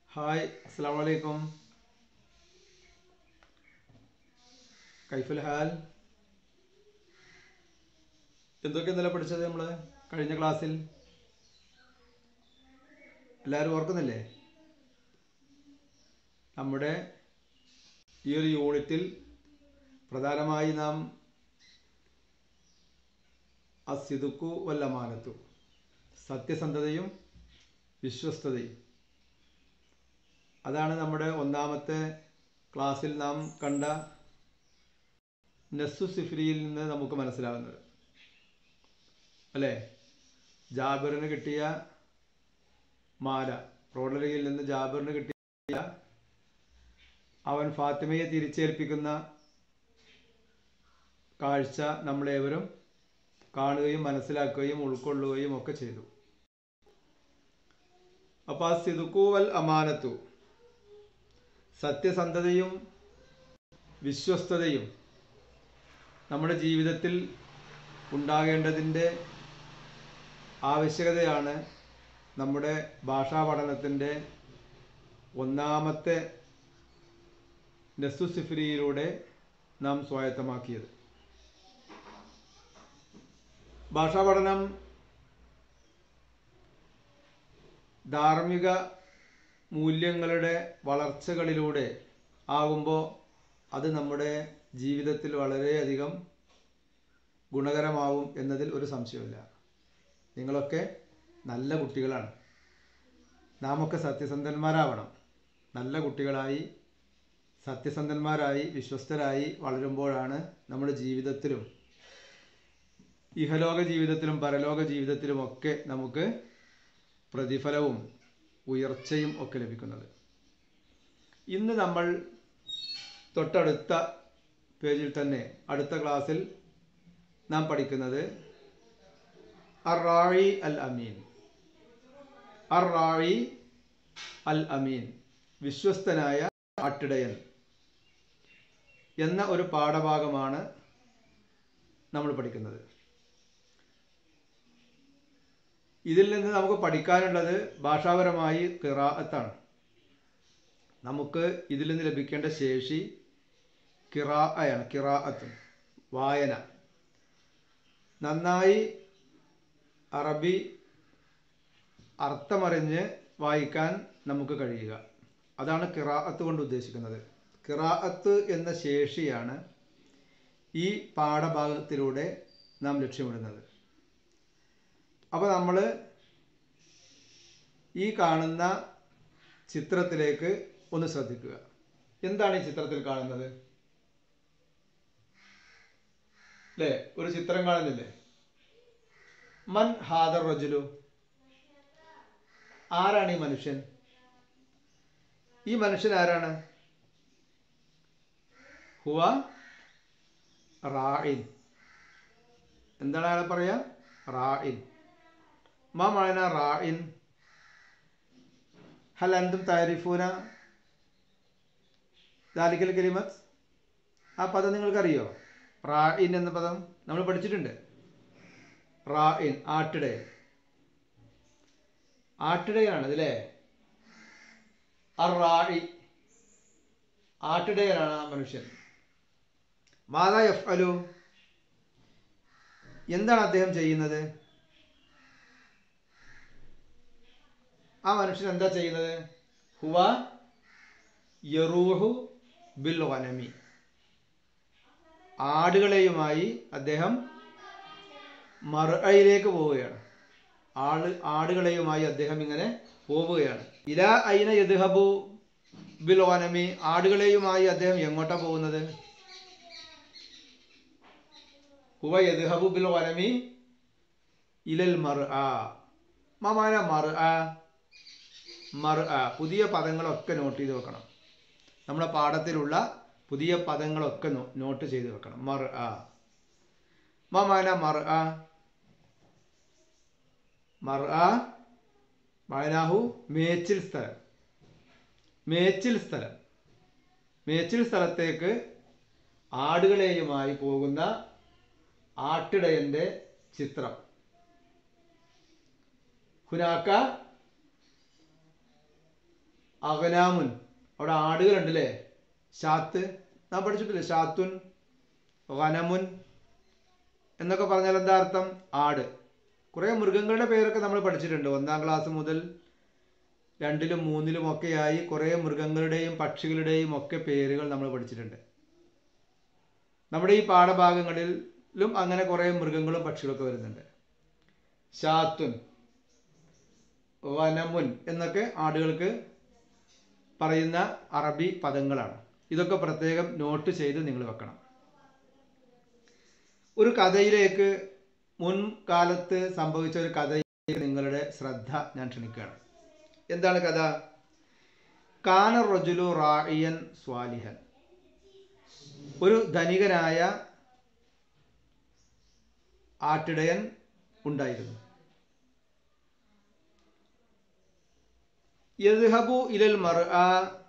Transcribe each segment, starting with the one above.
hi അസ്സാം വലൈക്കും കൈഫുൽ ഹാൽ എന്തൊക്കെ ഇന്നലെ പഠിച്ചത് നമ്മൾ കഴിഞ്ഞ ക്ലാസ്സിൽ എല്ലാവരും ഓർക്കുന്നില്ലേ നമ്മുടെ ഈ ഒരു യൂണിറ്റിൽ പ്രധാനമായി നാം അസിദുക്കു വല്ലമാനത്തു സത്യസന്ധതയും വിശ്വസ്തതയും അതാണ് നമ്മുടെ ഒന്നാമത്തെ ക്ലാസ്സിൽ നാം കണ്ട നസ്സു സിഫ്രിയിൽ നിന്ന് നമുക്ക് മനസ്സിലാകുന്നത് അല്ലേ ജാബിറിന് കിട്ടിയ മാല റോഡറിയിൽ നിന്ന് ജാബിറിന് കിട്ടിയ അവൻ ഫാത്തിമയെ തിരിച്ചേൽപ്പിക്കുന്ന കാഴ്ച നമ്മളേവരും കാണുകയും മനസ്സിലാക്കുകയും ഉൾക്കൊള്ളുകയും ഒക്കെ ചെയ്തു അപ്പോൾ ആ സിദുക്കൂവൽ അമാനത്തു സത്യസന്ധതയും വിശ്വസ്തതയും നമ്മുടെ ജീവിതത്തിൽ ഉണ്ടാകേണ്ടതിൻ്റെ ആവശ്യകതയാണ് നമ്മുടെ ഭാഷാ പഠനത്തിൻ്റെ ഒന്നാമത്തെ നസുസിഫിരിയിലൂടെ നാം സ്വായത്തമാക്കിയത് ഭാഷാ പഠനം ധാർമ്മിക മൂല്യങ്ങളുടെ വളർച്ചകളിലൂടെ ആകുമ്പോൾ അത് നമ്മുടെ ജീവിതത്തിൽ വളരെയധികം ഗുണകരമാവും എന്നതിൽ ഒരു സംശയമില്ല നിങ്ങളൊക്കെ നല്ല കുട്ടികളാണ് നാമൊക്കെ സത്യസന്ധന്മാരാവണം നല്ല കുട്ടികളായി സത്യസന്ധന്മാരായി വിശ്വസ്തരായി വളരുമ്പോഴാണ് നമ്മുടെ ജീവിതത്തിലും ഇഹലോക ജീവിതത്തിലും പരലോക ജീവിതത്തിലുമൊക്കെ നമുക്ക് പ്രതിഫലവും ഉയർച്ചയും ഒക്കെ ലഭിക്കുന്നത് ഇന്ന് നമ്മൾ തൊട്ടടുത്ത പേജിൽ തന്നെ അടുത്ത ക്ലാസ്സിൽ നാം പഠിക്കുന്നത് അറാഴി അൽ അമീൻ അറാഴി അൽ അമീൻ വിശ്വസ്തനായ ആട്ടിടയൻ എന്ന ഒരു പാഠഭാഗമാണ് നമ്മൾ പഠിക്കുന്നത് ഇതിൽ നിന്ന് നമുക്ക് പഠിക്കാനുള്ളത് ഭാഷാപരമായി കിറാഅത്താണ് നമുക്ക് ഇതിൽ നിന്ന് ലഭിക്കേണ്ട ശേഷി കിറാഅയാണ് കിറാഅത്ത് വായന നന്നായി അറബി അർത്ഥമറിഞ്ഞ് വായിക്കാൻ നമുക്ക് കഴിയുക അതാണ് കിറാഅത്ത് കൊണ്ട് ഉദ്ദേശിക്കുന്നത് കിറാഅത്ത് എന്ന ശേഷിയാണ് ഈ പാഠഭാഗത്തിലൂടെ നാം ലക്ഷ്യമിടുന്നത് അപ്പോൾ നമ്മൾ ഈ കാണുന്ന ചിത്രത്തിലേക്ക് ഒന്ന് ശ്രദ്ധിക്കുക എന്താണ് ഈ ചിത്രത്തിൽ കാണുന്നത് അല്ലേ ഒരു ചിത്രം കാണുന്നില്ലേ മൻ ഹാദർ റജുലു ആരാണ് ഈ മനുഷ്യൻ ഈ മനുഷ്യൻ ആരാണ് ഹുവ റായിൻ എന്താണ് അയാളെ പറയാ റായിൻ മാ മഴന റായിൻ ഹൽ അന്തും താരിഫൂന ദാലിക്കൽ കലിമത്ത് ആ പദം നിങ്ങൾക്കറിയോ റായിൻ എന്ന പദം നമ്മൾ പഠിച്ചിട്ടുണ്ട് റായിൻ ആട്ടിടയൻ ആട്ടിടയനാണ് ഇതില്ലേ അറായി ആട്ടിടയനാണ് ആ മനുഷ്യൻ മാതാ എഫ് അലു എന്താണ് അദ്ദേഹം ചെയ്യുന്നത് ആ മനുഷ്യൻ എന്താ ചെയ്യുന്നത് ഹുവ യറൂഹു ബിൽ വനമി ആടുകളെയുമായി അദ്ദേഹം മറയിലേക്ക് പോവുകയാണ് ആള് ആടുകളെയുമായി അദ്ദേഹം ഇങ്ങനെ പോവുകയാണ് ഇല ഐന യദ്ഹബു ബിൽ വനമി ആടുകളെയുമായി അദ്ദേഹം എങ്ങോട്ടാ പോകുന്നത് ഹുവ യദ്ഹബു ബിൽ വനമി ഇലൽ മർ ആ മമാന മർ ആ മർ ആ പുതിയ പദങ്ങളൊക്കെ നോട്ട് ചെയ്ത് വെക്കണം നമ്മുടെ പാഠത്തിലുള്ള പുതിയ പദങ്ങളൊക്കെ നോട്ട് ചെയ്ത് വെക്കണം മർ ആ മമാന മർ ആ മർ ആ മഴനാഹു മേച്ചിൽ സ്ഥലം മേച്ചിൽ സ്ഥലം മേച്ചിൽ സ്ഥലത്തേക്ക് ആടുകളെയുമായി പോകുന്ന ആട്ടിടയന്റെ ചിത്രം ഹുനാക്ക അഗനാമുൻ അവിടെ ആടുകളുണ്ട് അല്ലേ ഷാത്ത് നാം പഠിച്ചിട്ടില്ലേ ഷാത്തുൻ വനമുൻ എന്നൊക്കെ പറഞ്ഞാൽ എന്താ അർത്ഥം ആട് കുറേ മൃഗങ്ങളുടെ പേരൊക്കെ നമ്മൾ പഠിച്ചിട്ടുണ്ട് ഒന്നാം ക്ലാസ് മുതൽ രണ്ടിലും മൂന്നിലും ഒക്കെയായി കുറേ മൃഗങ്ങളുടെയും പക്ഷികളുടെയും ഒക്കെ പേരുകൾ നമ്മൾ പഠിച്ചിട്ടുണ്ട് നമ്മുടെ ഈ പാഠഭാഗങ്ങളിലും അങ്ങനെ കുറേ മൃഗങ്ങളും പക്ഷികളൊക്കെ വരുന്നുണ്ട് ഷാത്തുൻ വനമുൻ എന്നൊക്കെ ആടുകൾക്ക് പറയുന്ന അറബി പദങ്ങളാണ് ഇതൊക്കെ പ്രത്യേകം നോട്ട് ചെയ്ത് നിങ്ങൾ വെക്കണം ഒരു കഥയിലേക്ക് മുൻകാലത്ത് സംഭവിച്ച ഒരു കഥയിലേക്ക് നിങ്ങളുടെ ശ്രദ്ധ ഞാൻ ക്ഷണിക്കുകയാണ് എന്താണ് കഥ കാന റജുലു റായിയൻ സ്വാലിഹൻ ഒരു ധനികനായ ആട്ടിടയൻ ഉണ്ടായിരുന്നു യദ്ഹബു ഇലൽ മർആ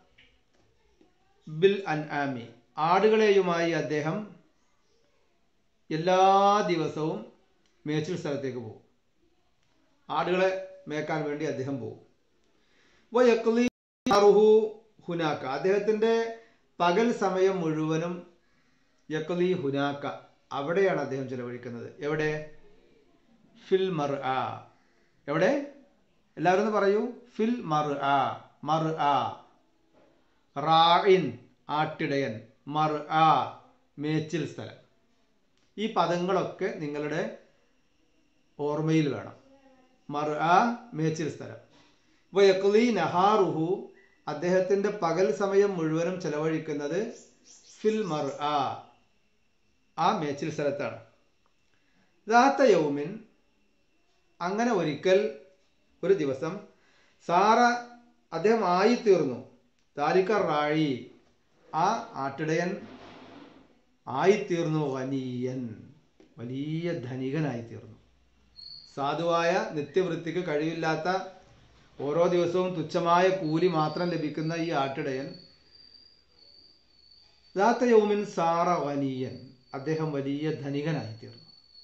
ബിൽ അൻആമി ആടുകളെയുമായി അദ്ദേഹം എല്ലാ ദിവസവും മേച്ചിൽ സ്ഥലത്തേക്ക് പോകും ആടുകളെ മേക്കാൻ വേണ്ടി അദ്ദേഹം പോകും വയക്ലി അറുഹു ഹുനാക്ക അദ്ദേഹത്തിൻ്റെ പകൽ സമയം മുഴുവനും യക്ലി ഹുനാക്ക അവിടെയാണ് അദ്ദേഹം ചിലവഴിക്കുന്നത് എവിടെ ഫിൽ മർ ആ എവിടെ എല്ലാവരും ഒന്ന് പറയൂ ഫിൽ മർ ആ മർ ആ റായിൻ ആട്ടിടയൻ മർ ആ മേച്ചിൽ സ്ഥലം ഈ പദങ്ങളൊക്കെ നിങ്ങളുടെ ഓർമ്മയിൽ വേണം മർ ആ മേച്ചിൽ സ്ഥലം വയക്ലി നഹാറുഹു അദ്ദേഹത്തിൻ്റെ പകൽ സമയം മുഴുവനും ചെലവഴിക്കുന്നത് ഫിൽ മർ ആ ആ മേച്ചിൽ സ്ഥലത്താണ് ദാത്ത യൗമിൻ അങ്ങനെ ഒരിക്കൽ ഒരു ദിവസം സാറ അദ്ദേഹം ആയിത്തീർന്നു താലിക്ക റാഴി ആ ആട്ടിടയൻ ആയിത്തീർന്നു വനീയൻ വലിയ ധനികനായിത്തീർന്നു സാധുവായ നിത്യവൃത്തിക്ക് കഴിവില്ലാത്ത ഓരോ ദിവസവും തുച്ഛമായ കൂലി മാത്രം ലഭിക്കുന്ന ഈ ആട്ടിടയൻ ദാത്ത യൗമിൻ സാറ വനീയൻ അദ്ദേഹം വലിയ ധനികനായിത്തീർന്നു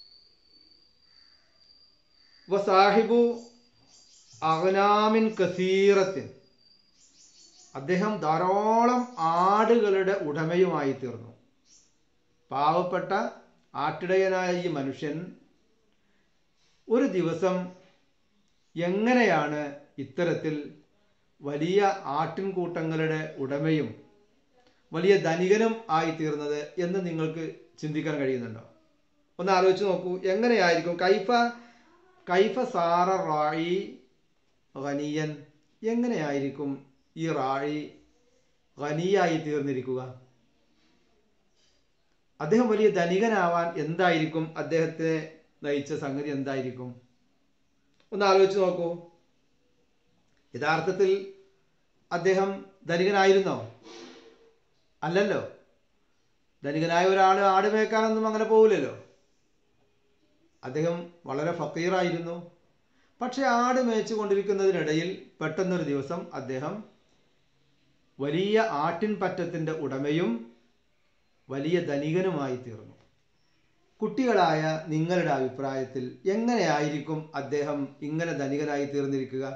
വ സാഹിബു അഗ്നാമിൻ കസീറത്തിൻ അദ്ദേഹം ധാരാളം ആടുകളുടെ ഉടമയുമായി തീർന്നു പാവപ്പെട്ട ആട്ടിടയനായ ഈ മനുഷ്യൻ ഒരു ദിവസം എങ്ങനെയാണ് ഇത്തരത്തിൽ വലിയ ആട്ടിൻകൂട്ടങ്ങളുടെ ഉടമയും വലിയ ധനികനും ആയിത്തീർന്നത് എന്ന് നിങ്ങൾക്ക് ചിന്തിക്കാൻ കഴിയുന്നുണ്ടോ ഒന്ന് ആലോചിച്ച് നോക്കൂ എങ്ങനെയായിരിക്കും കൈഫ കൈഫ സാറ റായി ഖനിയൻ എങ്ങനെയായിരിക്കും ഈ റാഴി ഖനിയായി തീർന്നിരിക്കുക അദ്ദേഹം വലിയ ധനികനാവാൻ എന്തായിരിക്കും അദ്ദേഹത്തെ നയിച്ച സംഗതി എന്തായിരിക്കും ഒന്ന് ആലോചിച്ച് നോക്കൂ യഥാർത്ഥത്തിൽ അദ്ദേഹം ധനികനായിരുന്നോ അല്ലല്ലോ ധനികനായ ഒരാൾ ആട് മേക്കാനൊന്നും അങ്ങനെ പോകില്ലല്ലോ അദ്ദേഹം വളരെ ഫക്കീറായിരുന്നു പക്ഷെ ആട് മേച്ചു കൊണ്ടിരിക്കുന്നതിനിടയിൽ പെട്ടെന്നൊരു ദിവസം അദ്ദേഹം വലിയ ആട്ടിൻ പറ്റത്തിൻ്റെ ഉടമയും വലിയ ധനികനുമായി തീർന്നു കുട്ടികളായ നിങ്ങളുടെ അഭിപ്രായത്തിൽ എങ്ങനെയായിരിക്കും അദ്ദേഹം ഇങ്ങനെ ധനികനായി തീർന്നിരിക്കുക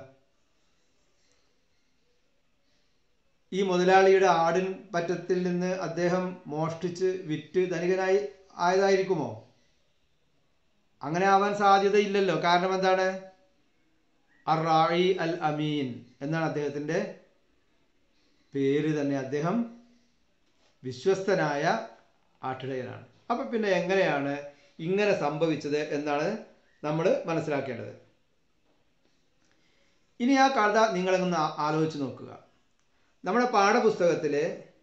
ഈ മുതലാളിയുടെ ആടിൻ പറ്റത്തിൽ നിന്ന് അദ്ദേഹം മോഷ്ടിച്ച് വിറ്റ് ധനികനായി ആയതായിരിക്കുമോ അങ്ങനെ ആവാൻ സാധ്യതയില്ലല്ലോ കാരണം എന്താണ് അറായി അൽ അമീൻ എന്നാണ് അദ്ദേഹത്തിൻ്റെ പേര് തന്നെ അദ്ദേഹം വിശ്വസ്തനായ ആട്ടിടയനാണ് അപ്പം പിന്നെ എങ്ങനെയാണ് ഇങ്ങനെ സംഭവിച്ചത് എന്നാണ് നമ്മൾ മനസ്സിലാക്കേണ്ടത് ഇനി ആ കഥ നിങ്ങളൊന്ന് ആലോചിച്ച് നോക്കുക നമ്മുടെ പാഠപുസ്തകത്തിലെ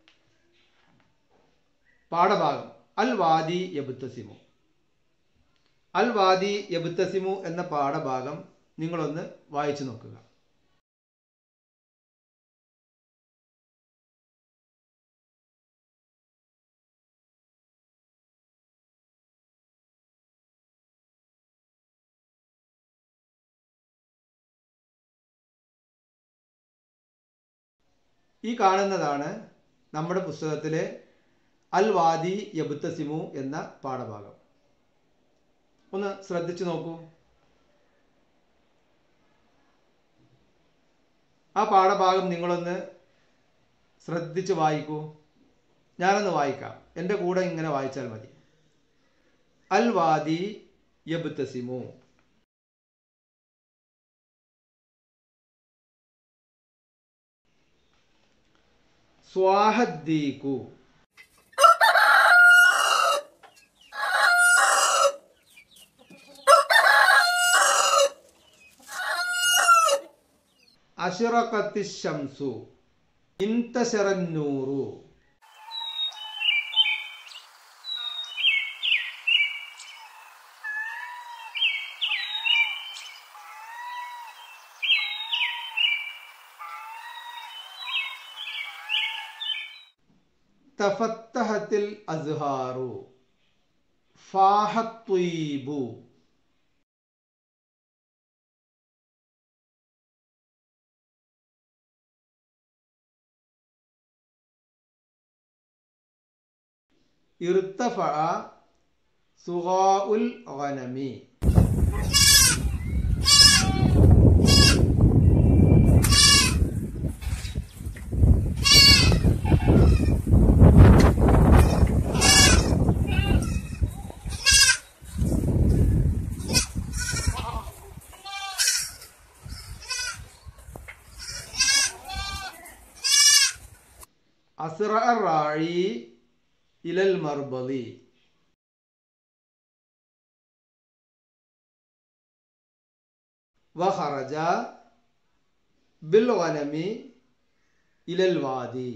പാഠഭാഗം അൽ വാദി യബുത്തസിമു അൽ വാദി യബുത്തസിമു എന്ന പാഠഭാഗം നിങ്ങളൊന്ന് വായിച്ചു നോക്കുക ഈ കാണുന്നതാണ് നമ്മുടെ പുസ്തകത്തിലെ അൽ വാദി യബുത്തസിമു എന്ന പാഠഭാഗം ഒന്ന് ശ്രദ്ധിച്ചു നോക്കൂ ആ പാഠഭാഗം നിങ്ങളൊന്ന് ശ്രദ്ധിച്ച് വായിക്കൂ ഞാനൊന്ന് വായിക്കാം എൻ്റെ കൂടെ ഇങ്ങനെ വായിച്ചാൽ മതി അൽ വാദി യബ്തസിമു സ്വാഹദ്ദീകു അഷിറഖത്തി ശംസു ഇൻതശറന്നൂറു തഫത്തഹത്തിൽ അസ്ഹാറു ഫാഹത്വീബു ഇർത്തഫഅ സുഗാഉൽ ഗനമി അസ്റ റാഴി ഇലൽ മർബലി വഖറജ ബിൽ ഗനമി ഇലൽ വാദി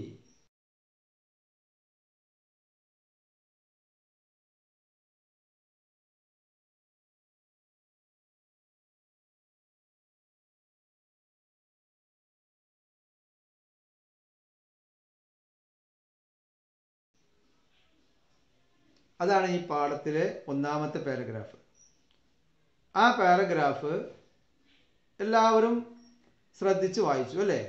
അതാണ് ഈ പാഠത്തിലെ ഒന്നാമത്തെ പാരഗ്രാഫ് ആ പാരഗ്രാഫ് എല്ലാവരും ശ്രദ്ധിച്ച് വായിച്ചു അല്ലേ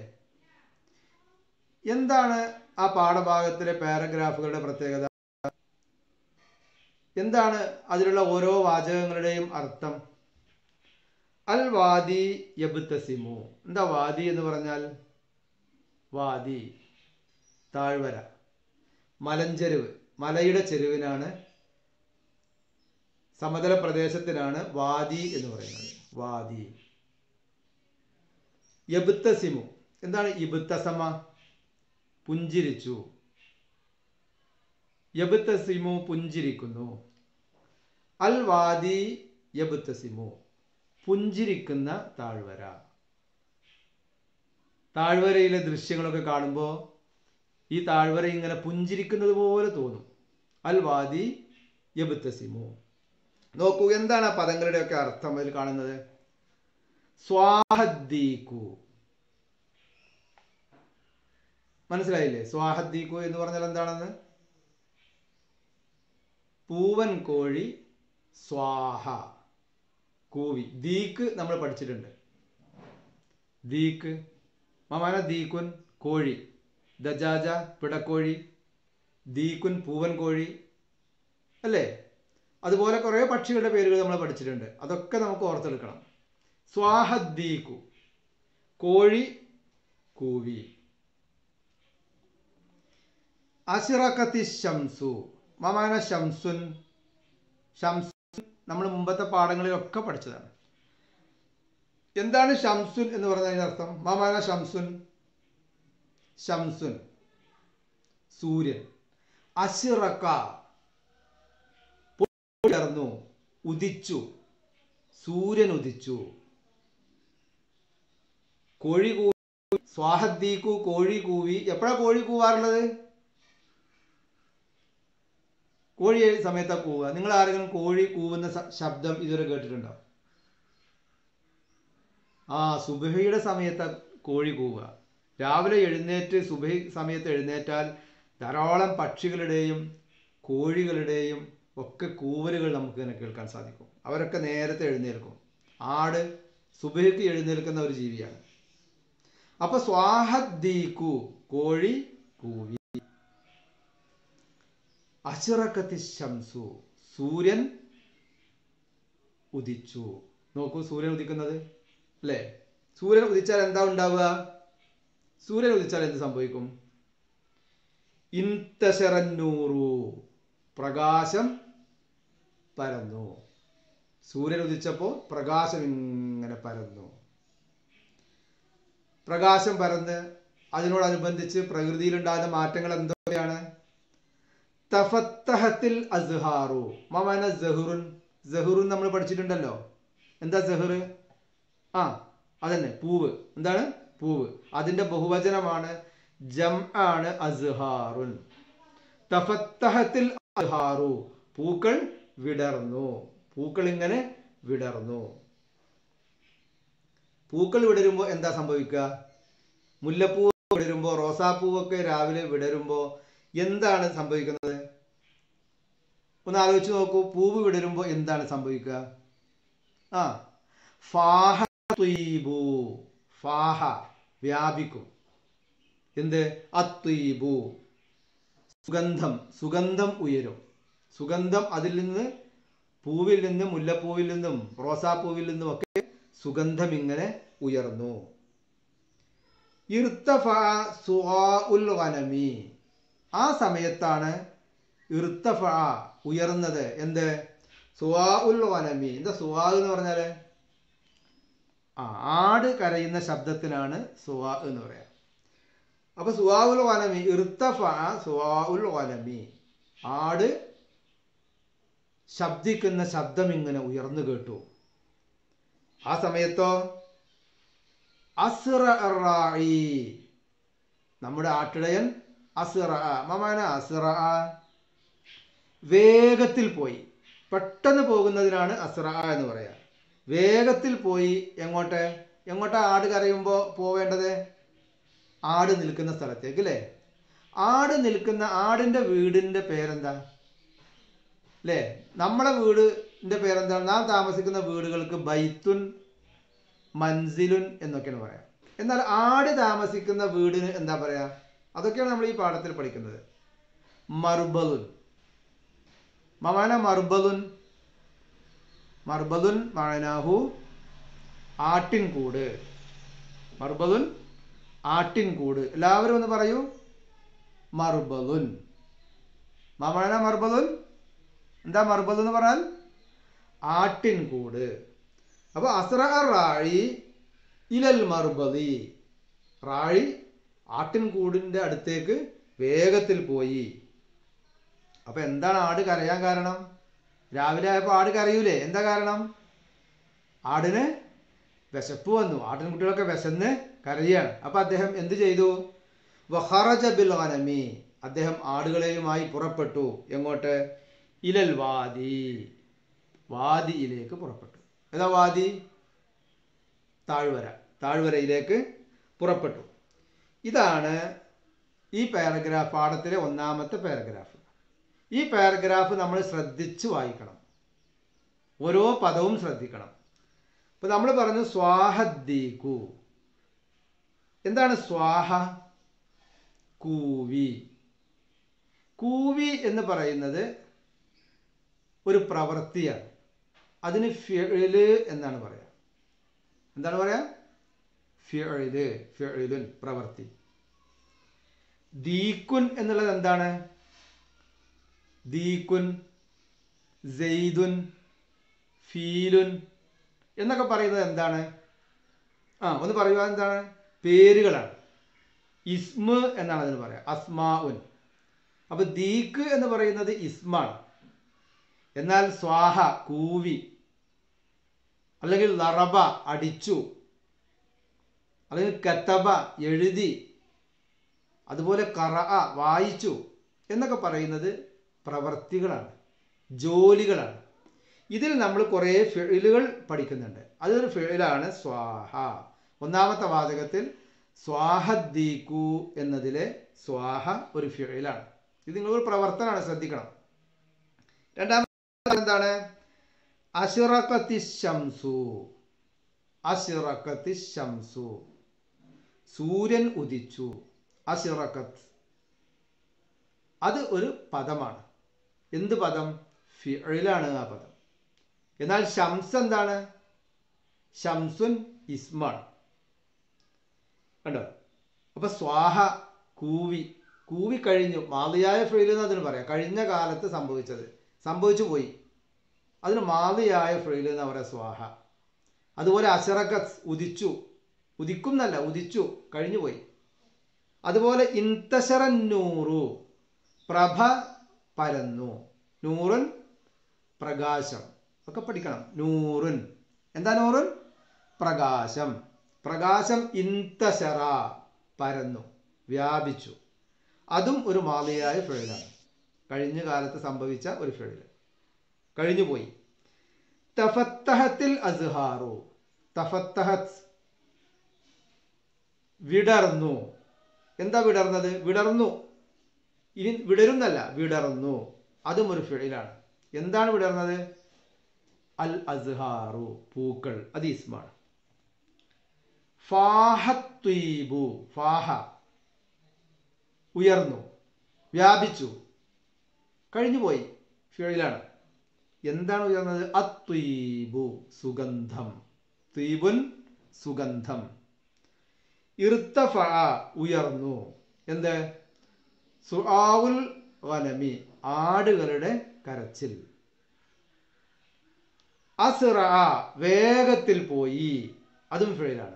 എന്താണ് ആ പാഠഭാഗത്തിലെ പാരഗ്രാഫുകളുടെ പ്രത്യേകത എന്താണ് അതിലുള്ള ഓരോ വാചകങ്ങളുടെയും അർത്ഥം അൽ വാദി യബ്തസിമു എന്താ വാദി എന്ന് പറഞ്ഞാൽ വാദി താഴ്വര മലഞ്ചെരുവ് മലയുടെ ചെരുവിനാണ് സമതല പ്രദേശത്തിനാണ് വാദി എന്ന് പറയുന്നത് വാദി യബുത്തസിമു എന്താണ് ഇബുത്തസമ പുഞ്ചിരിച്ചു യബുത്തസിമു പുഞ്ചിരിക്കുന്നു അൽ വാദി യബുത്തസിമു പുഞ്ചിരിക്കുന്ന താഴ്വര താഴ്വരയിലെ ദൃശ്യങ്ങളൊക്കെ കാണുമ്പോൾ ഈ താഴ്വര ഇങ്ങനെ പുഞ്ചിരിക്കുന്നത് പോലെ തോന്നും അൽ വാദി യബുത്തസിമു നോക്കൂ എന്താണ് ആ പദങ്ങളുടെയൊക്കെ അർത്ഥം അതിൽ കാണുന്നത് സ്വാഹദ്ദീക്കു മനസ്സിലായില്ലേ സ്വാഹദ്ദീക്കു എന്ന് പറഞ്ഞാൽ എന്താണെന്ന് പൂവൻ കോഴി സ്വാഹ കൂവി ദീക്ക് നമ്മൾ പഠിച്ചിട്ടുണ്ട് ദീക്ക് മമാന ദീക്കുൻ കോഴി ദജാജ പിടക്കോഴി ദീക്കുൻ പൂവൻ കോഴി അല്ലേ അതുപോലെ കുറേ പക്ഷികളുടെ പേരുകൾ നമ്മൾ പഠിച്ചിട്ടുണ്ട് അതൊക്കെ നമുക്ക് ഓർത്തെടുക്കണം സ്വാഹദ്ദീക്കു കോഴി കൂവി അഷിറക്കത്തി ഷംസു മമാന ഷംസുൻ ഷംസുൻ നമ്മൾ മുമ്പത്തെ പാഠങ്ങളിലൊക്കെ പഠിച്ചതാണ് എന്താണ് ഷംസുൻ എന്ന് പറഞ്ഞതിന്റെ അർത്ഥം മമാന ഷംസുൻ ഷംസുൻ സൂര്യൻ അഷിറക്ക ഉയർന്നു ഉദിച്ചു സൂര്യൻ ഉദിച്ചു കോഴി കൂവി സ്വാഹദ്ദീക്കു കോഴി കൂവി എപ്പോഴാ കോഴി കൂവാറുള്ളത് കോഴി ഏത് സമയത്താ കൂവുക നിങ്ങൾ ആരെങ്കിലും കോഴി കൂവുന്ന സ- ശബ്ദം ഇതുവരെ കേട്ടിട്ടുണ്ടോ ആ സുബഹയുടെ സമയത്താ കോഴി കൂവുക രാവിലെ എഴുന്നേറ്റ് സുബഹി സമയത്ത് എഴുന്നേറ്റാൽ ധാരാളം പക്ഷികളുടെയും കോഴികളുടെയും ഒക്കെ കൂവലുകൾ നമുക്ക് ഇങ്ങനെ കേൾക്കാൻ സാധിക്കും അവരൊക്കെ നേരത്തെ എഴുന്നേൽക്കും ആട് സുബഹിക്ക് എഴുന്നേൽക്കുന്ന ഒരു ജീവിയാണ് അപ്പൊ സ്വാഹദ്ദീക്കു കോഴി കൂവി അശിറക്കത്തി ശംസു സൂര്യൻ ഉദിച്ചു നോക്കൂ സൂര്യൻ ഉദിക്കുന്നത് അല്ലേ സൂര്യൻ ഉദിച്ചാൽ എന്താ ഉണ്ടാവുക സൂര്യൻ ഉദിച്ചാൽ എന്ത് സംഭവിക്കും ഇൻതശറന്നൂറു പ്രകാശം പരന്നു സൂര്യൻ ഉദിച്ചപ്പോൾ പ്രകാശം ഇങ്ങനെ പരന്നു പ്രകാശം പരന്ന് അതിനോടനുബന്ധിച്ച് പ്രകൃതിയിലുണ്ടാകുന്ന മാറ്റങ്ങൾ എന്തൊക്കെയാണ് തഫത്തഹത്തിൽ അസ്ഹാറു മമാന ജഹുറുൻ ജഹുറുൻ നമ്മൾ പഠിച്ചിട്ടുണ്ടല്ലോ എന്താ ജഹുർ ആ അതന്നെ പൂവ് എന്താണ് പൂവ് അതിന്റെ ബഹുവചനമാണ് ജം ആണ് അസ്ഹാറുൻ തഫത്തഹത്തിൽ അസ്ഹാറു പൂക്കൾ വിടർന്നു പൂക്കൾ ഇങ്ങനെ വിടർന്നു പൂക്കൾ വിടരുമ്പോൾ എന്താ സംഭവിക്കുക മുല്ലപ്പൂ വിടരുമ്പോൾ റോസാപ്പൂവൊക്കെ രാവിലെ വിടരുമ്പോൾ എന്താണ് സംഭവിക്കുന്നത് ഒന്ന് ആലോചിച്ച് നോക്കൂ പൂവ് വിടരുമ്പോൾ എന്താണ് സംഭവിക്കുക ആ ഫാഹ ത്വീബു ഫാഹ വ്യാപിക്കും എന്ത് അത്വീബു സുഗന്ധം സുഗന്ധം ഉയരും സുഗന്ധം അതിൽ നിന്ന് പൂവിൽ നിന്നും മുല്ലപ്പൂവിൽ നിന്നും റോസാപ്പൂവിൽ നിന്നും ഒക്കെ സുഗന്ധം ഇങ്ങനെ ഉയർന്നു ഇർത്തഫ സുആഉൽ വനമി ആ സമയത്താണ് ഇർത്തഫ ഉയർന്നത് എന്ത് സുആഉൽ വനമി എന്താ സുആ എന്ന് പറഞ്ഞാല് ആ ആട് കരയുന്ന ശബ്ദത്തിനാണ് സുആ എന്ന് പറയാം അപ്പൊ സുആഉൽ വനമി ഇർത്തഫ സുആഉൽ വനമി ആട് ശബ്ദിക്കുന്ന ശബ്ദം ഇങ്ങനെ ഉയർന്നു കേട്ടു ആ സമയത്തോ അസ്റ അറായി നമ്മുടെ ആട്ടിടയൻ അസ്റ മമാന അസ്റ വേഗത്തിൽ പോയി പെട്ടെന്ന് പോകുന്നതിനാണ് അസ്റ എന്ന് പറയാ വേഗത്തിൽ പോയി എങ്ങോട്ട് എങ്ങോട്ടാ ആട് കരയുമ്പോൾ പോവേണ്ടത് ആട് നിൽക്കുന്ന സ്ഥലത്തേക്ക് അല്ലേ ആട് നിൽക്കുന്ന ആടിന്റെ വീടിന്റെ പേരെന്താ അല്ലേ നമ്മളെ വീടിന്റെ പേരെന്താണ് നാം താമസിക്കുന്ന വീടുകൾക്ക് ബൈത്തുൻ മൻസിലുൻ എന്നൊക്കെയാണ് പറയാം എന്നാൽ ആട് താമസിക്കുന്ന വീടിന് എന്താ പറയാ അതൊക്കെയാണ് നമ്മൾ ഈ പാഠത്തിൽ പഠിക്കുന്നത് മർബലുൻ മമാന മർബലുൻ മർബലുൻ മാനാഹു ആട്ടിൻകൂട് മർബലുൻ ആട്ടിൻകൂട് എല്ലാവരും ഒന്ന് പറയൂ മർബലുൻ മമാന മർബലുൻ എന്താ മർബൽ എന്ന് പറഞ്ഞാൽ ആട്ടിൻകൂട് അപ്പൊ അസ്ര റാഴി ഇലൽ മർബലി റാഴി ആട്ടിൻകൂടിന്റെ അടുത്തേക്ക് വേഗത്തിൽ പോയി അപ്പൊ എന്താണ് ആട് കരയാൻ കാരണം രാവിലെ ആയപ്പോൾ ആട് കരയൂലേ എന്താ കാരണം ആടിന് വിശപ്പ് വന്നു ആട്ടിൻകുട്ടികളൊക്കെ വിശന്ന് കരയാണ് അപ്പൊ അദ്ദേഹം എന്ത് ചെയ്തു വഹറജ ബിൽ ഗനമി അദ്ദേഹം ആടുകളെയുമായി പുറപ്പെട്ടു എങ്ങോട്ട് ഇലൽ വാദി വാദിയിലേക്ക് പുറപ്പെട്ടു ഏതാ വാദി താഴ്വര താഴ്വരയിലേക്ക് പുറപ്പെട്ടു ഇതാണ് ഈ പാരഗ്രാഫ് പാഠത്തിലെ ഒന്നാമത്തെ പാരഗ്രാഫ് ഈ പാരഗ്രാഫ് നമ്മൾ ശ്രദ്ധിച്ച് വായിക്കണം ഓരോ പദവും ശ്രദ്ധിക്കണം ഇപ്പൊ നമ്മൾ പറഞ്ഞു സ്വാഹദ്ദീകു എന്താണ് സ്വാഹ കൂവി കൂവി എന്ന് പറയുന്നത് ഒരു പ്രവൃത്തിയാണ് അതിന് ഫിഅല് എന്നാണ് പറയാ എന്താണ് പറയാ ഫിഅല് ഫിഅലുൻ പ്രവൃത്തി ദീക്കുൻ എന്നുള്ളത് എന്താണ് ദീക്കുൻ സെയ്ദുൻ ഫീലുൻ എന്നൊക്കെ പറയുന്നത് എന്താണ് ആ ഒന്ന് പറയുക എന്താണ് പേരുകളാണ് ഇസ്മ എന്നാണ് അതിന് പറയാം അസ്മാഉൻ അപ്പൊ ദീക്ക് എന്ന് പറയുന്നത് ഇസ്മാണ് എന്നാൽ സ്വാഹ കൂവി അല്ലെങ്കിൽ ലറബ അടിച്ചു അല്ലെങ്കിൽ കത്തബ എഴുതി അതുപോലെ കറ വായിച്ചു എന്നൊക്കെ പറയുന്നത് പ്രവർത്തികളാണ് ജോലികളാണ് ഇതിൽ നമ്മൾ കുറേ ഫിഴിലുകൾ പഠിക്കുന്നുണ്ട് അതൊരു ഫിഴിലാണ് സ്വാഹ ഒന്നാമത്തെ വാചകത്തിൽ സ്വാഹദ്ദീക്കു എന്നതിലെ സ്വാഹ ഒരു ഫിഴിലാണ് ഇത് നിങ്ങളൊരു പ്രവർത്തനമാണ് ശ്രദ്ധിക്കണം രണ്ടാമത്തെ എന്താണ് അഷിറക്കത്തി ശംസു അഷിറക്കത്തി ശംസു സൂര്യൻ ഉദിച്ചു അഷിറക്കത്ത് അത് ഒരു പദമാണ് എന്ത് പദം ഫിഴിലാണ് ആ പദം എന്നാൽ ഷംസ് എന്താണ് ഷംസുൻ ഇസ്മാണ് കണ്ടോ അപ്പൊ സ്വാഹ കൂവി കൂവി കഴിഞ്ഞു മാതിയായ ഫെയിൽ എന്ന് അതിന് പറയാം കഴിഞ്ഞ കാലത്ത് സംഭവിച്ചത് സംഭവിച്ചു പോയി അതിന് മാതിയായ ഫെയിൽ എന്ന് പറയാം സ്വാഹ അതുപോലെ അശറക്കത്ത് ഉദിച്ചു ഉദിക്കും എന്നല്ല ഉദിച്ചു കഴിഞ്ഞു പോയി അതുപോലെ ഇന്തശറൻ നൂറു പ്രഭ പരന്നു നൂറുൻ പ്രകാശം ഒക്കെ പഠിക്കണം നൂറുൻ എന്താ നൂറുൻ പ്രകാശം പ്രകാശം ഇന്തശറ പരന്നു വ്യാപിച്ചു അതും ഒരു മാലിയായ ഫെയിലാണ് കഴിഞ്ഞ കാലത്ത് സംഭവിച്ച ഒരു ഫെയിൽ കഴിഞ്ഞു പോയി തഫത്തഹത്തിൽ അസ്ഹാറു തഫത്തഹത്ത് വിടർന്നു എന്താ വിടർന്നത് വിടർന്നു ഇനി വിടരുന്നല്ല വിടർന്നു അതും ഒരു ഫെയിലാണ് എന്താണ് വിടർന്നത് അൽ അസ്ഹാറു പൂക്കൾ അത് ഇസ്മാണ് ഫാഹത്വീബു ഫാഹ ഉയർന്നു വ്യാപിച്ചു കഴിഞ്ഞുപോയി ഫിഴയിലാണ് എന്താണ് ഉയർന്നത് അത്വീബു സുഗന്ധം ത്വീബുൻ സുഗന്ധം ഇർത്തഫ ഉയർന്നു എന്ത് സുആവുൽ വനമി ആടുകളുടെ കരച്ചിൽ അസ്റ വേഗത്തിൽ പോയി അതും ഫിഴയിലാണ്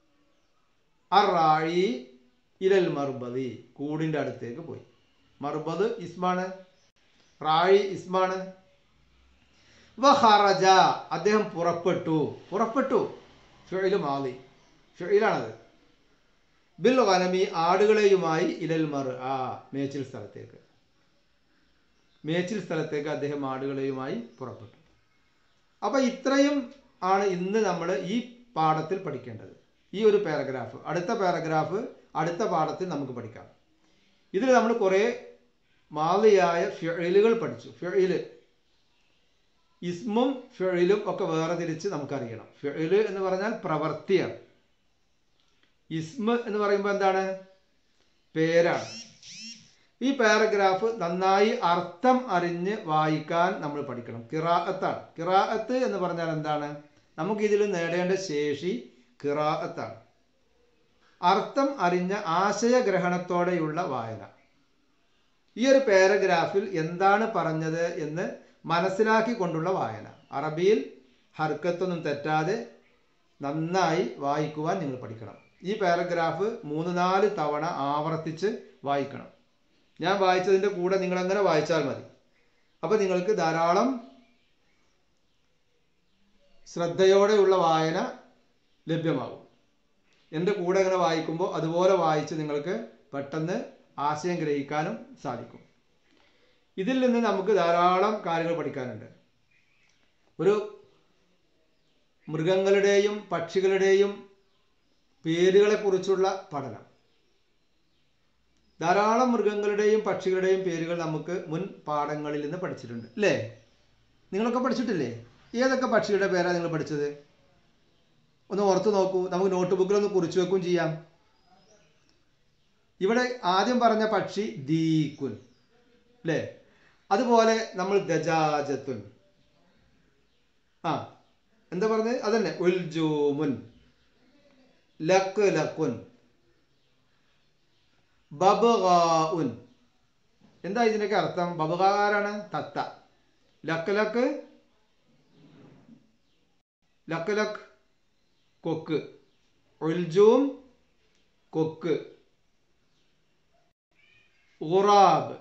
അറാഴി ഇലൽ മർബദി കൂടിന്റെ അടുത്തേക്ക് പോയി മർബദ് ഇസ്മാണ് റാഴി ഇസ്മാണ് വഹറജ അദ്ദേഹം പുറപ്പെട്ടു പുറപ്പെട്ടു ഫിഴല് മാലി ഫിഴലാണത് ബിൽ വനമി ആടുകളെയുമായി ഇലൽ മർ ആ മേച്ചിൽ സ്ഥലത്തേക്ക് മേച്ചിൽ സ്ഥലത്തേക്ക് അദ്ദേഹം ആടുകളെയുമായി പുറപ്പെട്ടു അപ്പൊ ഇത്രയും ആണ് ഇന്ന് നമ്മൾ ഈ പാഠത്തിൽ പഠിക്കേണ്ടത് ഈ ഒരു പാരഗ്രാഫ് അടുത്ത പാരഗ്രാഫ് അടുത്ത പാഠത്തിൽ നമുക്ക് പഠിക്കാം ഇതിൽ നമ്മൾ കുറേ മാലിയായ ഫിഴലുകൾ പഠിച്ചു ഫിഴല് ഇസ്മും ഫിഴലും ഒക്കെ വേർതിരിച്ച് നമുക്കറിയണം ഫിഴല് എന്ന് പറഞ്ഞാൽ പ്രവർത്തിയാണ് ഇസ്മ എന്ന് പറയുമ്പോൾ എന്താണ് പേരാണ് ഈ പാരഗ്രാഫ് നന്നായി അർത്ഥം അറിഞ്ഞ് വായിക്കാൻ നമ്മൾ പഠിക്കണം കിറാഅത്താണ് കിറാഅത്ത് എന്ന് പറഞ്ഞാൽ എന്താണ് നമുക്ക് ഇതിൽ നേടേണ്ട ശേഷി കിറാഅത്താണ് അർത്ഥം അറിഞ്ഞ ആശയഗ്രഹണത്തോടെയുള്ള വായന ഈ ഒരു പാരഗ്രാഫിൽ എന്താണ് പറഞ്ഞത് എന്ന് മനസ്സിലാക്കിക്കൊണ്ടുള്ള വായന അറബിയിൽ ഹർക്കത്തൊന്നും തെറ്റാതെ നന്നായി വായിക്കുവാൻ നിങ്ങൾ പഠിക്കണം ഈ പാരഗ്രാഫ് മൂന്ന് നാല് തവണ ആവർത്തിച്ച് വായിക്കണം ഞാൻ വായിച്ചതിൻ്റെ കൂടെ നിങ്ങൾ അങ്ങനെ വായിച്ചാൽ മതി അപ്പോൾ നിങ്ങൾക്ക് ധാരാളം ശ്രദ്ധയോടെയുള്ള വായന ലഭ്യമാകും എൻ്റെ കൂടെ ഇങ്ങനെ വായിക്കുമ്പോൾ അതുപോലെ വായിച്ച് നിങ്ങൾക്ക് പെട്ടെന്ന് ആശയം ഗ്രഹിക്കാനും സാധിക്കും ഇതിൽ നിന്ന് നമുക്ക് ധാരാളം കാര്യങ്ങൾ പഠിക്കാനുണ്ട് ഒരു മൃഗങ്ങളുടെയും പക്ഷികളുടെയും പേരുകളെക്കുറിച്ചുള്ള പഠനം ധാരാളം മൃഗങ്ങളുടെയും പക്ഷികളുടെയും പേരുകൾ നമുക്ക് മുൻ പാഠങ്ങളിൽ നിന്ന് പഠിച്ചിട്ടുണ്ട് അല്ലേ നിങ്ങളൊക്കെ പഠിച്ചിട്ടില്ലേ ഏതൊക്കെ പക്ഷികളുടെ പേരാണ് നിങ്ങൾ പഠിച്ചത് ഒന്ന് ഓർത്ത് നോക്കൂ നമുക്ക് നോട്ട് ബുക്കിലൊന്ന് കുറിച്ചു വെക്കും ചെയ്യാം ഇവിടെ ആദ്യം പറഞ്ഞ പക്ഷി ദീക്കുൻ അല്ലേ അതുപോലെ നമ്മൾ ഗജാജത്തുൻ ആ എന്താ പറഞ്ഞത് അതന്നെ ഉൽജൂമുൻ ലക്ക് ലക്കുൻ ബബുൻ എന്താ ഇതിനൊക്കെ അർത്ഥം ബബുകാരാണ് തത്ത ലക്ക് ലക്ക് ലക്ക് ലക്ക് കൊക്ക് ഉൽജൂം കൊക്ക് ഉറാബ്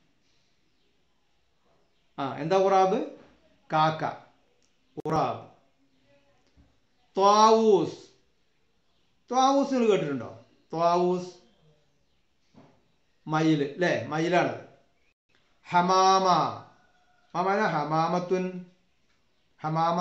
ആ എന്താ ഉറാബ് കാക്ക ഉറാബ് ത്വാവൂസ് ത്വാവൂസ് നിങ്ങൾ കേട്ടിട്ടുണ്ടോ ത്വാവൂസ് മയിൽ അല്ലേ മയിലാണത് ഹമാമ ഹമാന ഹമാമത്തുൻ ഹമാമ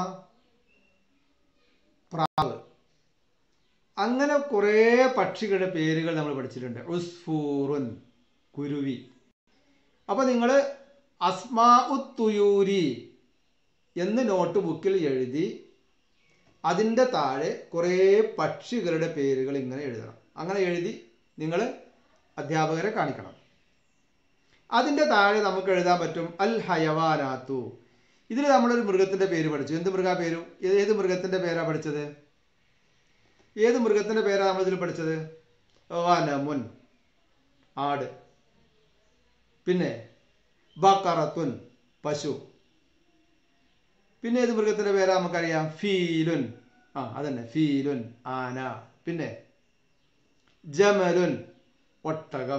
പ്രാവ് അങ്ങനെ കുറേ പക്ഷികളുടെ പേരുകൾ നമ്മൾ പഠിച്ചിട്ടുണ്ട് ഉസ്ഫൂറുൻ കുരുവി അപ്പൊ നിങ്ങൾ അസ്മാ ഉത്തുയൂരി എന്ന് നോട്ട് ബുക്കിൽ എഴുതി അതിൻ്റെ താഴെ കുറേ പക്ഷികളുടെ പേരുകൾ ഇങ്ങനെ എഴുതണം അങ്ങനെ എഴുതി നിങ്ങൾ അധ്യാപകരെ കാണിക്കണം അതിൻ്റെ താഴെ നമുക്ക് എഴുതാൻ പറ്റും അൽ ഹയവാനാത്തു ഇതിൽ നമ്മളൊരു മൃഗത്തിൻ്റെ പേര് പഠിച്ചു എന്ത് മൃഗ പേരും ഏത് മൃഗത്തിൻ്റെ പേരാ പഠിച്ചത് ഏത് മൃഗത്തിൻ്റെ പേരാ നമ്മൾ ഇതിൽ പഠിച്ചത് ഗനമുൻ ആട് പിന്നെ ബക്കറത്തുൻ പശു പിന്നെ ഏത് മൃഗത്തിന്റെ പേരാ നമുക്കറിയാം ഫീലുൻ ആ അതന്നെ ഫീലുൻ ആന പിന്നെ ജമലുൻ ഒട്ടകം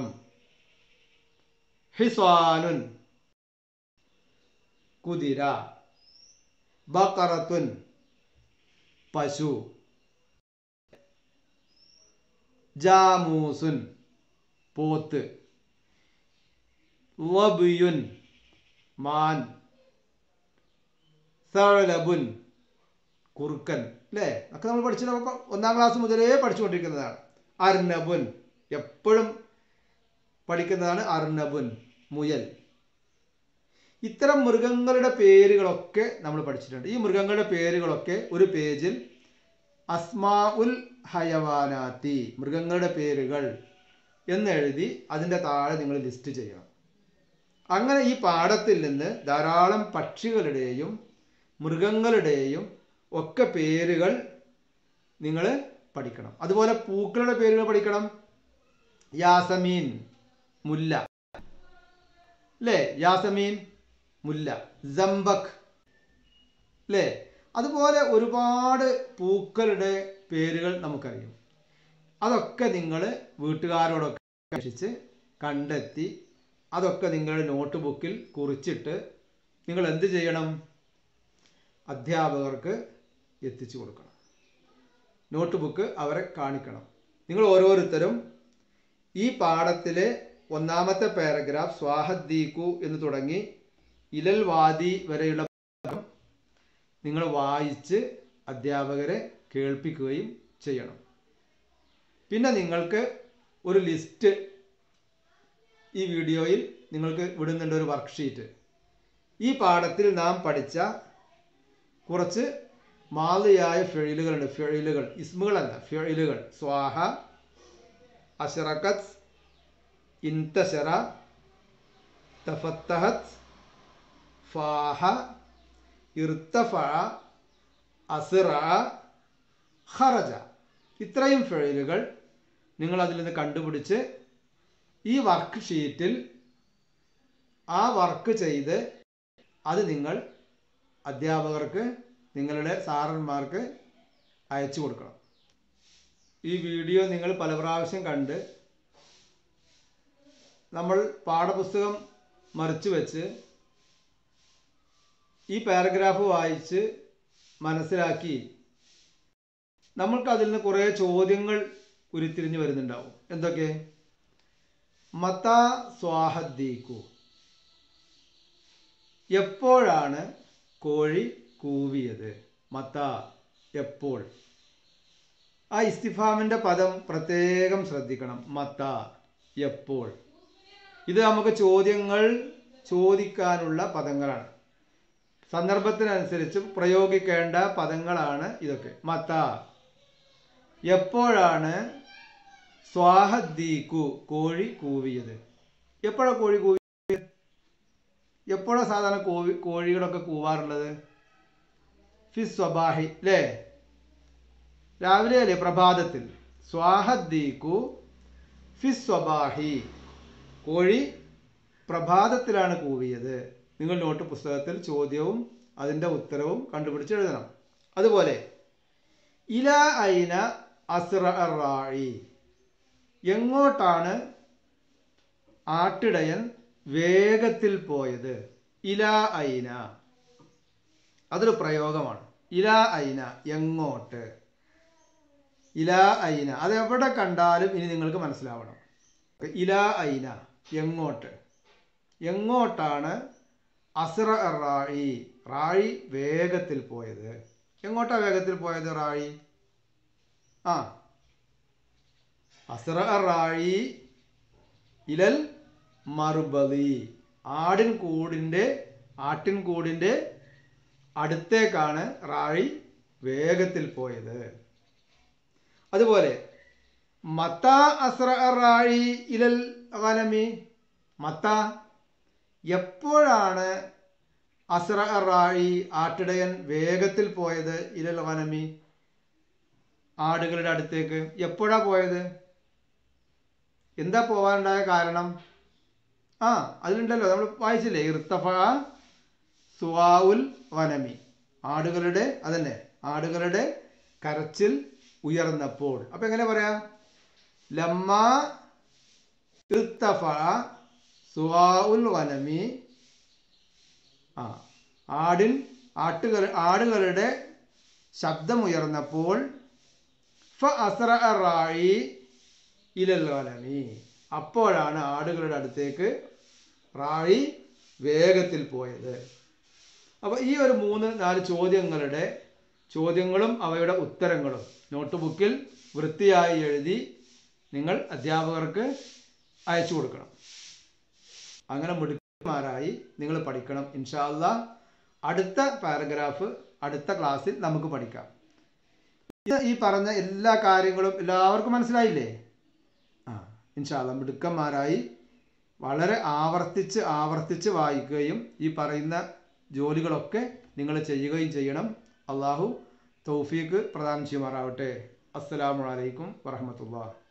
ഹിസ്വാനുൻ കുതിര ബക്കറത്തുൻ പശു ജാമൂസുൻ പോത്ത് ലബിയുൻ മാൻ സഴലബുൻ കുറുക്കൻ അല്ലേ ഒക്കെ നമ്മൾ പഠിച്ചു ഒന്നാം ക്ലാസ് മുതലേ പഠിച്ചുകൊണ്ടിരിക്കുന്നതാണ് അർണബുൻ എപ്പോഴും പഠിക്കുന്നതാണ് അർണബുൻ മുയൽ ഇത്തരം മൃഗങ്ങളുടെ പേരുകളൊക്കെ നമ്മൾ പഠിച്ചിട്ടുണ്ട് ഈ മൃഗങ്ങളുടെ പേരുകളൊക്കെ ഒരു പേജിൽ അസ്മാ ഉൽ ഹയവാനാത്തി മൃഗങ്ങളുടെ പേരുകൾ എന്നെഴുതി അതിൻ്റെ താഴെ നിങ്ങൾ ലിസ്റ്റ് ചെയ്യണം അങ്ങനെ ഈ പാഠത്തിൽ നിന്ന് ധാരാളം പക്ഷികളുടെയും മൃഗങ്ങളുടെയും ഒക്കെ പേരുകൾ നിങ്ങൾ പഠിക്കണം അതുപോലെ പൂക്കളുടെ പേരുകൾ പഠിക്കണം യാസമീൻ മുല്ല അല്ലേ യാസമീൻ മുല്ല ജംബക് അല്ലേ അതുപോലെ ഒരുപാട് പൂക്കളുടെ പേരുകൾ നമുക്കറിയാം അതൊക്കെ നിങ്ങൾ വീട്ടുകാരോടൊക്കെ അന്വേഷിച്ച് കണ്ടെത്തി അതൊക്കെ നിങ്ങളുടെ നോട്ട് ബുക്കിൽ കുറിച്ചിട്ട് നിങ്ങൾ എന്ത് ചെയ്യണം അധ്യാപകർക്ക് എത്തിച്ചു കൊടുക്കണം നോട്ട് ബുക്ക് അവരെ കാണിക്കണം നിങ്ങൾ ഓരോരുത്തരും ഈ പാഠത്തിലെ ഒന്നാമത്തെ പാരഗ്രാഫ് സ്വാഹദ്ദീക്കു എന്ന് തുടങ്ങി ഇലൽ വാദി വരെയുള്ള ഭാഗം നിങ്ങൾ വായിച്ച് അധ്യാപകരെ കേൾപ്പിക്കുകയും ചെയ്യണം പിന്നെ നിങ്ങൾക്ക് ഒരു ലിസ്റ്റ് ഈ വീഡിയോയിൽ നിങ്ങൾക്ക് വിടുന്നുണ്ട് ഒരു വർക്ക്ഷീറ്റ് ഈ പാഠത്തിൽ നാം പഠിച്ച കുറച്ച് മാലിയായ ഫെയിലുകളുണ്ട് ഫെയിലുകൾ ഇസ്മുകളല്ല ഫെയിലുകൾ സ്വാഹ അഷറക്കത്ത് ഇൻതശറ തഫത്തഹത്ത് ഫാഹ ഇർത്തഫ അസിറ ഖറജ ഇത്രയും ഫെയിലുകൾ നിങ്ങൾ അതിൽ നിന്ന് കണ്ടുപിടിച്ച് ഈ വർക്ക് ഷീറ്റിൽ ആ വർക്ക് ചെയ്ത് അത് നിങ്ങൾ അധ്യാപകർക്ക് നിങ്ങളുടെ സാറന്മാർക്ക് അയച്ചു കൊടുക്കണം ഈ വീഡിയോ നിങ്ങൾ പല പ്രാവശ്യം കണ്ട് നമ്മൾ പാഠപുസ്തകം മറിച്ച് വെച്ച് ഈ പാരഗ്രാഫ് വായിച്ച് മനസ്സിലാക്കി നമ്മൾക്ക് അതിൽ നിന്ന് കുറേ ചോദ്യങ്ങൾ ഉരുത്തിരിഞ്ഞു വരുന്നുണ്ടാവും എന്തൊക്കെ മത സ്വാഹദ്ദീക്കു എപ്പോഴാണ് കോഴി കൂവിയത് മത എപ്പോൾ ആ ഇസ്തിഫാമിന്റെ പദം പ്രത്യേകം ശ്രദ്ധിക്കണം മത എപ്പോൾ ഇത് നമുക്ക് ചോദ്യങ്ങൾ ചോദിക്കാനുള്ള പദങ്ങളാണ് സന്ദർഭത്തിനനുസരിച്ച് പ്രയോഗിക്കേണ്ട പദങ്ങളാണ് ഇതൊക്കെ മത എപ്പോഴാണ് സ്വാഹദ്ദീക്കു കോഴി കൂവിയത് എപ്പോഴാണ് കോഴി കൂവിയത് എപ്പോഴാണ് സാധാരണ കോഴി കോഴികളൊക്കെ കൂവാറുള്ളത് ഫിസ് സ്വബാഹി അല്ലേ രാവിലെ അല്ലേ പ്രഭാതത്തിൽ സ്വാഹദ്ദീക്കു ഫിസ് സ്വബാഹി കോഴി പ്രഭാതത്തിലാണ് കൂവിയത് നിങ്ങൾ നോട്ട് പുസ്തകത്തിൽ ചോദ്യവും അതിൻ്റെ ഉത്തരവും കണ്ടുപിടിച്ച് എഴുതണം അതുപോലെ ഇല ഐന അസ്റായി എങ്ങോട്ടാണ് ആട്ടിടയൻ വേഗത്തിൽ പോയത് ഇല ഐന അതൊരു പ്രയോഗമാണ് ഇല ഐന എങ്ങോട്ട് ഇല ഐന അത് എവിടെ കണ്ടാലും ഇനി നിങ്ങൾക്ക് മനസ്സിലാവണം ഇല ഐന എങ്ങോട്ട് എങ്ങോട്ടാണ് അസ്ര റായി റായി വേഗത്തിൽ പോയത് എങ്ങോട്ടാ വേഗത്തിൽ പോയത് റായി ആ അസ്ര റായി ഇലൽ മറുബലി ആടിൻ കൂടിൻ്റെ ആട്ടിൻ കൂടിൻ്റെ അടുത്തേക്കാണ് റാഴി വേഗത്തിൽ പോയത് അതുപോലെ മത്ത അസ്ര റാഴി ഇലൽ ഗനമി മത്ത എപ്പോഴാണ് അസ്ര റാഴി ആട്ടിടയൻ വേഗത്തിൽ പോയത് ഇലൽ ഗനമി ആടുകളുടെ അടുത്തേക്ക് എപ്പോഴാ പോയത് എന്താ പോവാനുണ്ടായ കാരണം ആ അതിലുണ്ടല്ലോ നമ്മൾ വായിച്ചില്ലേ ഇർത്തഫ സുവാവുൽ വനമി ആടുകളുടെ അതന്നെ ആടുകളുടെ കരച്ചിൽ ഉയർന്നപ്പോൾ അപ്പൊ എങ്ങനെ പറയാ ലമ്മ ഇർത്തഫ സുവാഉൽ വനമി ആ ആടിൻ ആട്ടുകൾ ആടുകളുടെ ശബ്ദമുയർന്നപ്പോൾ ഫ അസ്ര റായി ഇലൽ വനമി അപ്പോഴാണ് ആടുകളുടെ അടുത്തേക്ക് റായി വേഗത്തിൽ പോയത് അപ്പോൾ ഈ ഒരു മൂന്ന് നാല് ചോദ്യങ്ങളുടെ ചോദ്യങ്ങളും അവയുടെ ഉത്തരങ്ങളും നോട്ട് ബുക്കിൽ വൃത്തിയായി എഴുതി നിങ്ങൾ അധ്യാപകർക്ക് അയച്ചു കൊടുക്കണം അങ്ങനെ മിടുക്കന്മാരായി നിങ്ങൾ പഠിക്കണം ഇൻഷാല്ല അടുത്ത പാരഗ്രാഫ് അടുത്ത ക്ലാസ്സിൽ നമുക്ക് പഠിക്കാം ഇത് ഈ പറഞ്ഞ എല്ലാ കാര്യങ്ങളും എല്ലാവർക്കും മനസ്സിലായില്ലേ ആ ഇൻഷാല്ല മിടുക്കന്മാരായി വളരെ ആവർത്തിച്ച് ആവർത്തിച്ച് വായിക്കുകയും ഈ പറയുന്ന ജോലികളൊക്കെ നിങ്ങൾ ചെയ്യുകയും ചെയ്യണം അള്ളാഹു തൗഫീഖ് പ്രദാനം ചെയ്യുമാറാവട്ടെ അസ്സലാമു അലൈക്കും വറഹമത്തുള്ള